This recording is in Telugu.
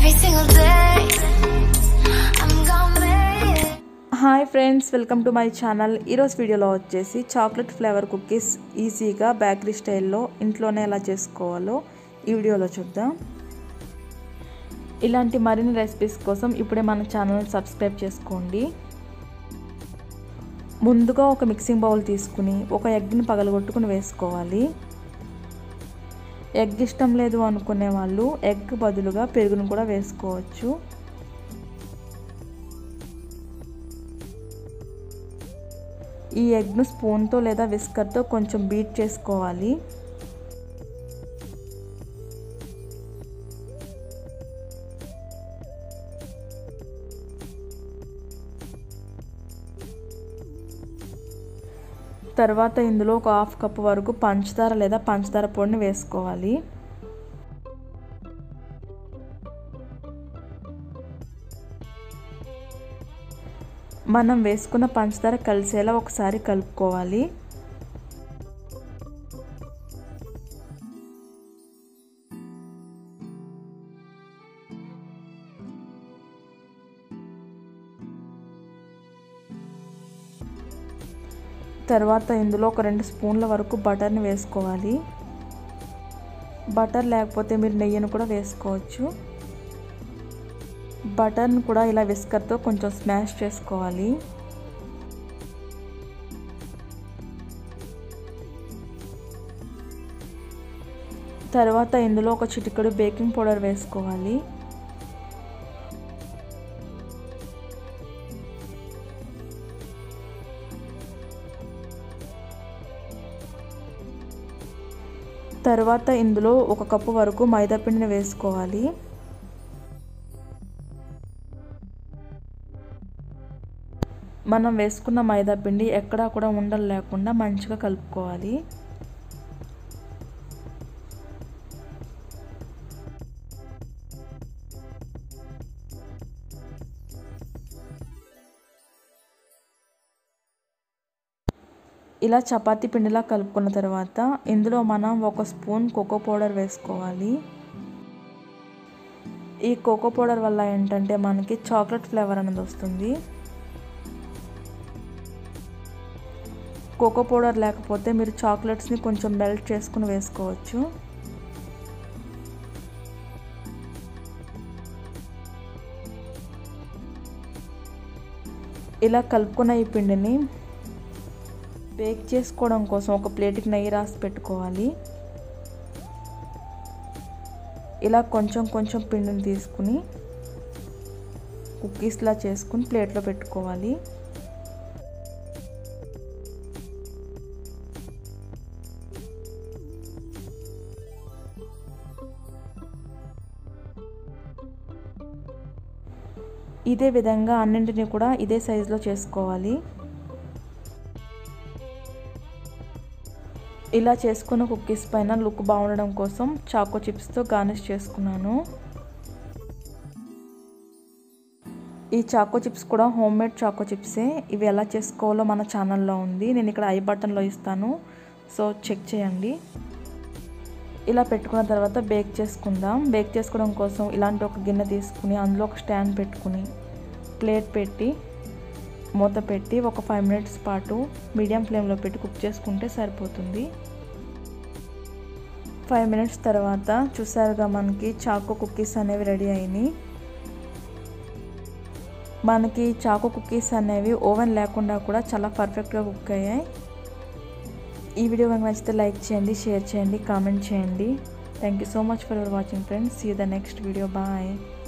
every single day. I'm gonna make it. Hi friends welcome to my channel ఈరోజు వీడియోలో వచ్చేసి చాక్లెట్ ఫ్లేవర్ కుకీస్ ఈజీగా బేకరీ స్టైల్లో ఇంట్లోనే ఎలా చేసుకోవాలో ఈ వీడియోలో చూద్దాం ఇలాంటి మరిన్ని రెసిపీస్ కోసం ఇప్పుడే మన ఛానల్ని సబ్స్క్రైబ్ చేసుకోండి ముందుగా ఒక మిక్సింగ్ బౌల్ తీసుకుని ఒక ఎగ్ని పగలగొట్టుకుని వేసుకోవాలి ఎగ్ ఇష్టం లేదు అనుకునే వాళ్ళు ఎగ్ బదులుగా పెరుగును కూడా వేసుకోవచ్చు ఈ ఎగ్ను స్పూన్తో లేదా విస్కర్తో కొంచెం బీట్ చేసుకోవాలి తర్వాత ఇందులో ఒక హాఫ్ కప్ వరకు పంచదార లేదా పంచదార పొడిని వేసుకోవాలి మనం వేసుకున్న పంచదార కలిసేలా ఒకసారి కలుపుకోవాలి తర్వాత ఇందులో ఒక రెండు స్పూన్ల వరకు బటర్ని వేసుకోవాలి బటర్ లేకపోతే మీరు నెయ్యిని కూడా వేసుకోవచ్చు బటర్ని కూడా ఇలా విస్కర్తో కొంచెం స్మాష్ చేసుకోవాలి తర్వాత ఇందులో ఒక చిటికెడు బేకింగ్ పౌడర్ వేసుకోవాలి తర్వాత ఇందులో ఒక కప్పు వరకు మైదా పిండిని వేసుకోవాలి మనం వేసుకున్న మైదా పిండి ఎక్కడా కూడా ఉండలు లేకుండా మంచిగా కలుపుకోవాలి ఇలా చపాతీ పిండిలా కలుపుకున్న తర్వాత ఇందులో మనం ఒక స్పూన్ కోకో పౌడర్ వేసుకోవాలి ఈ కోకో పౌడర్ వల్ల ఏంటంటే మనకి చాక్లెట్ ఫ్లేవర్ అనేది వస్తుంది కోకో పౌడర్ లేకపోతే మీరు చాక్లెట్స్ని కొంచెం మెల్ట్ చేసుకుని వేసుకోవచ్చు ఇలా కలుపుకున్న ఈ పిండిని బేక్ చేసుకోవడం కోసం ఒక ప్లేట్కి నెయ్యి రాసి పెట్టుకోవాలి ఇలా కొంచెం కొంచెం పిండిని తీసుకుని కుక్కీస్లా చేసుకుని ప్లేట్లో పెట్టుకోవాలి ఇదే విధంగా అన్నింటినీ కూడా ఇదే సైజులో చేసుకోవాలి ఇలా చేసుకున్న కుక్కీస్ పైన లుక్ బాగుండడం కోసం చాకో చిప్స్తో గార్నిష్ చేసుకున్నాను ఈ చాకో చిప్స్ కూడా హోమ్ మేడ్ చాకో చిప్సే ఇవి ఎలా చేసుకోవాలో మన ఛానల్లో ఉంది నేను ఇక్కడ ఐ బటన్లో ఇస్తాను సో చెక్ చేయండి ఇలా పెట్టుకున్న తర్వాత బేక్ చేసుకుందాం బేక్ చేసుకోవడం కోసం ఇలాంటి ఒక గిన్నె తీసుకుని అందులో ఒక స్టాండ్ పెట్టుకుని ప్లేట్ పెట్టి మూత పెట్టి ఒక ఫైవ్ మినిట్స్ పాటు మీడియం ఫ్లేమ్లో పెట్టి కుక్ చేసుకుంటే సరిపోతుంది ఫైవ్ మినిట్స్ తర్వాత చూసారుగా మనకి చాకో కుక్కీస్ అనేవి రెడీ అయినాయి మనకి చాకో కుక్కీస్ అనేవి ఓవెన్ లేకుండా కూడా చాలా పర్ఫెక్ట్గా కుక్ అయ్యాయి ఈ వీడియో కనుక నచ్చితే లైక్ చేయండి షేర్ చేయండి కామెంట్ చేయండి thank you so much for your watching friends see the next video bye